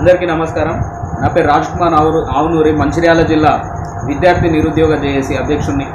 అందరికీ నమస్కారం నా పేరు రాజ్ కుమార్ ఆవురు ఆవునూరి మంచిర్యాల జిల్లా విద్యార్థి నిరుద్యోగ జేఏసీ అధ్యక్షుడిని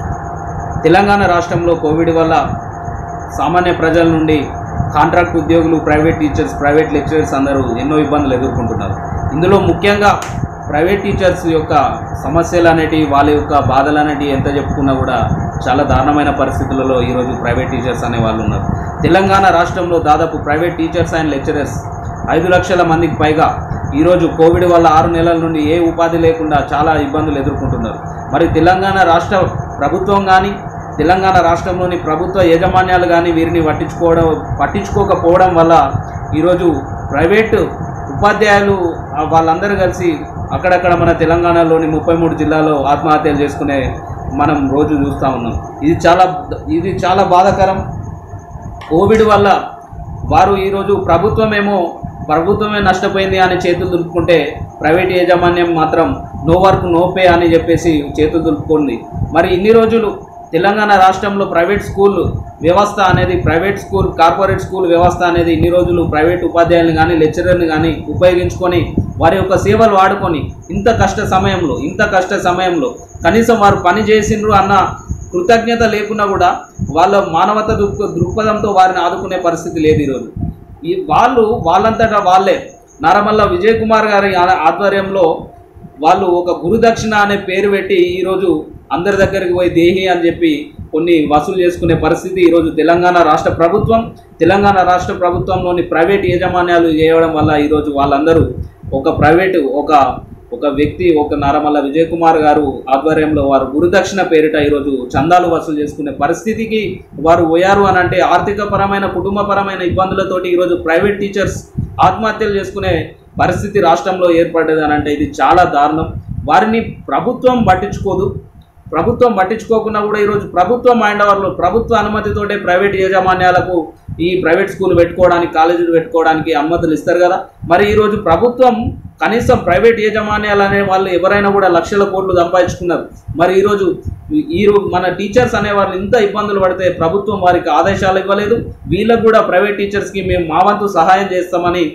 తెలంగాణ రాష్ట్రంలో కోవిడ్ వల్ల సామాన్య ప్రజల నుండి కాంట్రాక్ట్ ఉద్యోగులు ప్రైవేట్ టీచర్స్ ప్రైవేట్ లెక్చరర్స్ అందరూ ఎన్నో ఇబ్బందులు ఎదుర్కొంటున్నారు ఇందులో ముఖ్యంగా ప్రైవేట్ టీచర్స్ యొక్క సమస్యలు అనేటివి వాళ్ళ యొక్క బాధలు అనేటివి ఎంత చెప్పుకున్నా కూడా చాలా దారుణమైన పరిస్థితులలో ఈరోజు ప్రైవేట్ టీచర్స్ అనే వాళ్ళు ఉన్నారు తెలంగాణ రాష్ట్రంలో దాదాపు ప్రైవేట్ టీచర్స్ అండ్ లెక్చరర్స్ ఐదు లక్షల మందికి పైగా ఈరోజు కోవిడ్ వల్ల ఆరు నెలల నుండి ఏ ఉపాధి లేకుండా చాలా ఇబ్బందులు ఎదుర్కొంటున్నారు మరి తెలంగాణ రాష్ట్ర ప్రభుత్వం కానీ తెలంగాణ రాష్ట్రంలోని ప్రభుత్వ యాజమాన్యాలు కానీ వీరిని పట్టించుకోవడం పట్టించుకోకపోవడం వల్ల ఈరోజు ప్రైవేటు ఉపాధ్యాయులు ఆ వాళ్ళందరూ కలిసి అక్కడక్కడ మన తెలంగాణలోని ముప్పై మూడు జిల్లాలో ఆత్మహత్యలు చేసుకునే మనం రోజు చూస్తూ ఉన్నాం ఇది చాలా ఇది చాలా బాధాకరం కోవిడ్ వల్ల వారు ఈరోజు ప్రభుత్వమేమో ప్రభుత్వమే నష్టపోయింది అని చేతులు దులుపుకుంటే ప్రైవేట్ యాజమాన్యం మాత్రం నో వర్క్ నో పే అని చెప్పేసి చేతులు దులుపుకుంది మరి ఇన్ని రోజులు తెలంగాణ రాష్ట్రంలో ప్రైవేట్ స్కూల్ వ్యవస్థ అనేది ప్రైవేట్ స్కూల్ కార్పొరేట్ స్కూల్ వ్యవస్థ అనేది ఇన్ని రోజులు ప్రైవేట్ ఉపాధ్యాయులను కానీ లెక్చరర్ని కానీ ఉపయోగించుకొని వారి యొక్క సేవలు వాడుకొని ఇంత కష్ట సమయంలో ఇంత కష్ట సమయంలో కనీసం వారు పని చేసిండ్రు అన్న కృతజ్ఞత లేకున్నా కూడా వాళ్ళ మానవత దృక్ దృక్పథంతో వారిని ఆదుకునే పరిస్థితి లేదు ఈరోజు ఈ వాళ్ళు వాళ్ళంతటా వాళ్ళే నారమల్ల విజయ్ కుమార్ గారి ఆ- ఆధ్వర్యంలో వాళ్ళు ఒక గురుదక్షిణ అనే పేరు పెట్టి ఈరోజు అందరి దగ్గరికి పోయి దేహి అని చెప్పి కొన్ని వసూలు చేసుకునే పరిస్థితి ఈరోజు తెలంగాణ రాష్ట్ర ప్రభుత్వం తెలంగాణ రాష్ట్ర ప్రభుత్వంలోని ప్రైవేట్ యాజమాన్యాలు చేయడం వల్ల ఈరోజు వాళ్ళందరూ ఒక ప్రైవేటు ఒక ఒక వ్యక్తి ఒక నారమల్ల విజయ్ కుమార్ గారు ఆధ్వర్యంలో వారు గురుదక్షిణ పేరిట ఈరోజు చందాలు వసూలు చేసుకునే పరిస్థితికి వారు పోయారు అని అంటే ఆర్థిక పరమైన కుటుంబపరమైన ఇబ్బందులతోటి ఈరోజు ప్రైవేట్ టీచర్స్ ఆత్మహత్యలు చేసుకునే పరిస్థితి రాష్ట్రంలో ఏర్పడ్డది అని అంటే ఇది చాలా దారుణం వారిని ప్రభుత్వం పట్టించుకోదు ప్రభుత్వం పట్టించుకోకుండా కూడా ఈరోజు ప్రభుత్వ మైండ్ అవర్లో ప్రభుత్వ అనుమతితోటే ప్రైవేట్ యాజమాన్యాలకు ఈ ప్రైవేట్ స్కూల్ పెట్టుకోవడానికి కాలేజీలు పెట్టుకోవడానికి అనుమతులు ఇస్తారు కదా మరి ఈరోజు ప్రభుత్వం కనీసం ప్రైవేట్ యాజమాన్యాలు అనే వాళ్ళు ఎవరైనా కూడా లక్షల కోట్లు సంపాదించుకున్నారు మరి ఈరోజు ఈ రో- మన టీచర్స్ అనే వాళ్ళు ఇంత ఇబ్బందులు పడితే ప్రభుత్వం వారికి ఆదేశాలు ఇవ్వలేదు వీళ్ళకు కూడా ప్రైవేట్ టీచర్స్కి మేము మా వంతు సహాయం చేస్తామని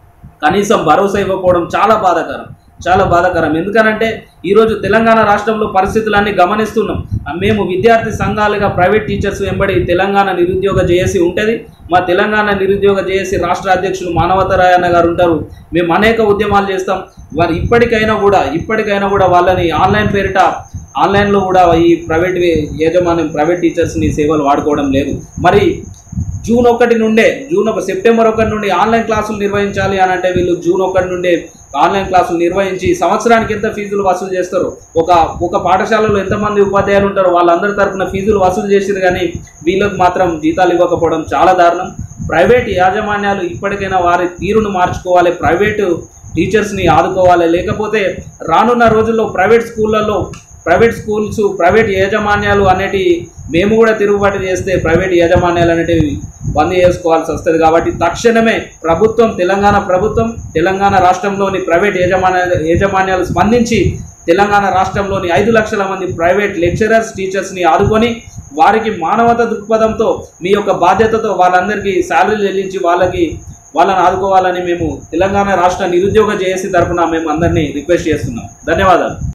కనీసం భరోసా ఇవ్వకపోవడం చాలా బాధాకరం చాలా బాధాకరం ఎందుకనంటే ఈరోజు తెలంగాణ రాష్ట్రంలో పరిస్థితులన్నీ గమనిస్తున్నాం మేము విద్యార్థి సంఘాలుగా ప్రైవేట్ టీచర్స్ వెంబడి తెలంగాణ నిరుద్యోగ జేఏసీ ఉంటుంది మా తెలంగాణ నిరుద్యోగ జేఏసీ రాష్ట్ర అధ్యక్షులు మానవతరాయన్న గారు ఉంటారు మేము అనేక ఉద్యమాలు చేస్తాం వారు ఇప్పటికైనా కూడా ఇప్పటికైనా కూడా వాళ్ళని ఆన్లైన్ పేరిట ఆన్లైన్లో కూడా ఈ ప్రైవేట్ యాజమాన్యం ప్రైవేట్ టీచర్స్ని సేవలు వాడుకోవడం లేదు మరి జూన్ ఒకటి నుండే జూన్ ఒక సెప్టెంబర్ ఒకటి నుండి ఆన్లైన్ క్లాసులు నిర్వహించాలి అని అంటే వీళ్ళు జూన్ ఒకటి నుండే ఆన్లైన్ క్లాసులు నిర్వహించి సంవత్సరానికి ఎంత ఫీజులు వసూలు చేస్తారు ఒక ఒక పాఠశాలలో ఎంతమంది ఉపాధ్యాయులు ఉంటారో వాళ్ళందరి తరఫున ఫీజులు వసూలు చేసింది కానీ వీళ్ళకి మాత్రం జీతాలు ఇవ్వకపోవడం చాలా దారుణం ప్రైవేట్ యాజమాన్యాలు ఇప్పటికైనా వారి తీరును మార్చుకోవాలి ప్రైవేటు టీచర్స్ని ఆదుకోవాలి లేకపోతే రానున్న రోజుల్లో ప్రైవేట్ స్కూళ్ళల్లో ప్రైవేట్ స్కూల్స్ ప్రైవేట్ యాజమాన్యాలు అనేటి మేము కూడా తిరుగుబాటు చేస్తే ప్రైవేట్ యాజమాన్యాలు అనేటివి బంద్ చేసుకోవాల్సి వస్తుంది కాబట్టి తక్షణమే ప్రభుత్వం తెలంగాణ ప్రభుత్వం తెలంగాణ రాష్ట్రంలోని ప్రైవేట్ యాజమాన్య యాజమాన్యాలు స్పందించి తెలంగాణ రాష్ట్రంలోని ఐదు లక్షల మంది ప్రైవేట్ లెక్చరర్స్ టీచర్స్ని ఆదుకొని వారికి మానవత దృక్పథంతో మీ యొక్క బాధ్యతతో వాళ్ళందరికీ శాలరీలు చెల్లించి వాళ్ళకి వాళ్ళని ఆదుకోవాలని మేము తెలంగాణ రాష్ట్ర నిరుద్యోగ జేఏసీ తరఫున మేము అందరినీ రిక్వెస్ట్ చేస్తున్నాం ధన్యవాదాలు